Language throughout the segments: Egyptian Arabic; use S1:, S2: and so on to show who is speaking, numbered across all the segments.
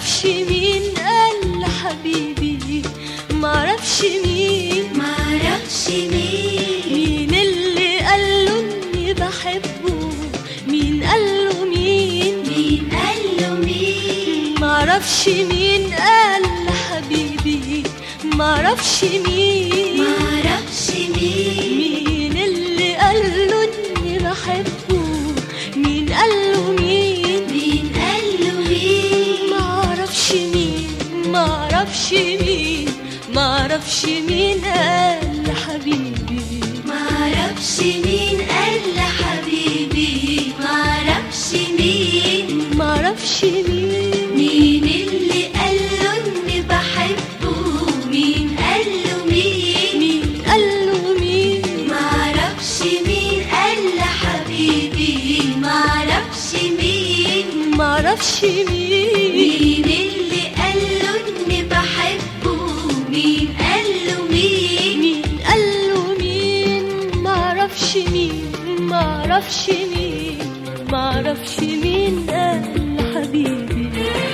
S1: معرفش مين قال حبيبي معرفش مين
S2: معرفش مين
S1: مين اللي قاله اني بحبه مين قاله مين
S2: مين قاله مين
S1: معرفش مين قال حبيبي معرفش مين
S2: معرفش مين
S1: مين اللي قاله اني بحبه مين قاله مين
S2: مين قاله مين
S1: معرفش مين معرفش مين معرفش مين قال حبيبي
S2: معرفش مين قال حبيبي معرفش مين
S1: معرفش مين
S2: مين اللي قاله اني بحبه مين قاله مين
S1: مين قاله مين
S2: معرفش مين قال حبيبي معرفش مين
S1: معرفش مين
S2: مين اللي قاله اني بحبه مين قاله مين
S1: مين قاله مين معرفش مين معرفش مين معرفش مين قال حبيبي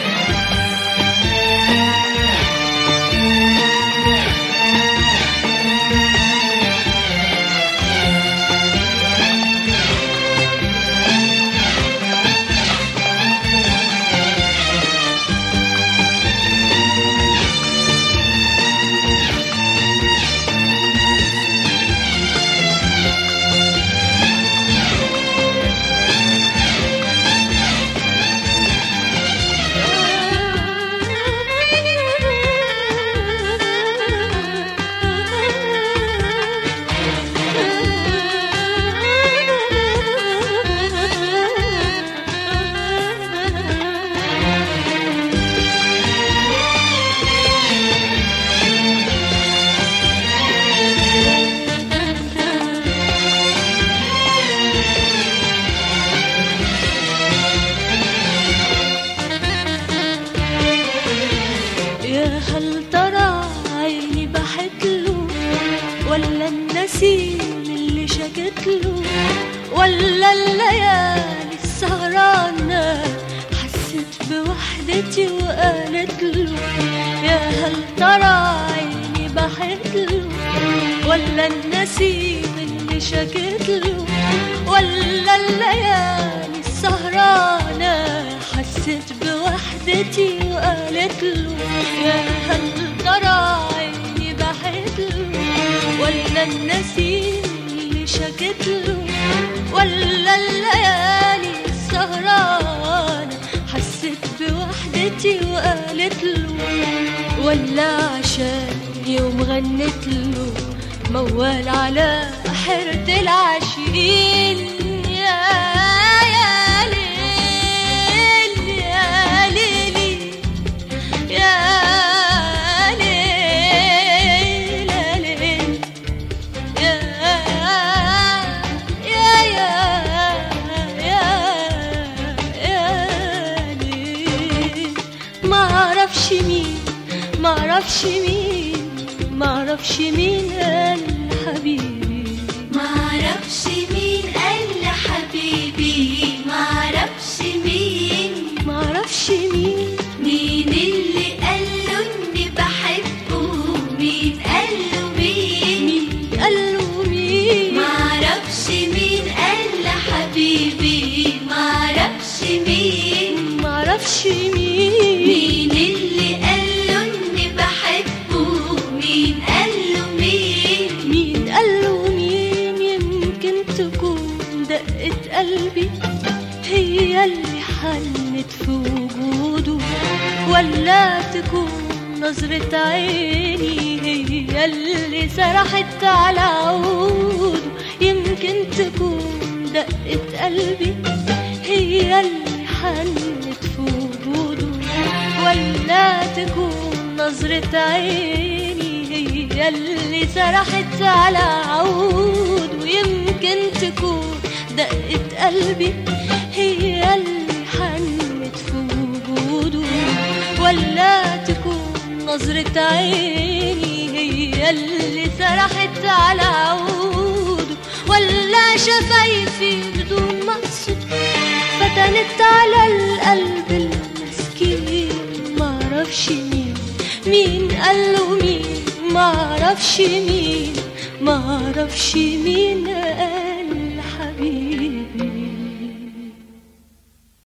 S1: يا هل ترى عيني بحت له ولا النسيم اللي شكت له ولا الليالي السهرانة حست بوحدتي وقالت له يا هل ترى عيني بحت له ولا النسيم اللي شكت له ولا الليالي السهرانة حست بوحدتي وقالت له يا هل ترى عيني بحت له ولا النسيم اللي شكت له ولا الليالي السهرانة حست بوحدتي وقالت له ولا عشان يوم غنت له موال على حيرة العاشقين يا يا ليل يا ليلي يا ليل يا ليل يا يا يا يا يا ليل معرفش مين معرفش مين معرفش مين قال حبيبي
S2: معرفش مين قال حبيبي معرفش مين
S1: معرفش مين
S2: مين اللي قاله اني بحبه مين قاله مين
S1: مين قاله مين
S2: معرفش مين قال حبيبي معرفش مين
S1: معرفش مين
S2: مين اللي قاله اني بحبه مين قاله مين
S1: مين قاله مين يمكن تكون دقة قلبي هي اللي حنت في وجوده ولا تكون نظرة عيني هي اللي سرحت على عوده يمكن تكون دقة قلبي هي اللي حنت في وجوده ولا تكون نظرة عيني هي اللي سرحت على عود ويمكن تكون دقة قلبي هي اللي حنت في وجوده ولا تكون نظرة عيني هي اللي سرحت على عوده ولا شفايفي بدون مقصد فتنت على القلب المسكين ما معرفش مين مين قاله مين معرفش مين معرفش مين قاله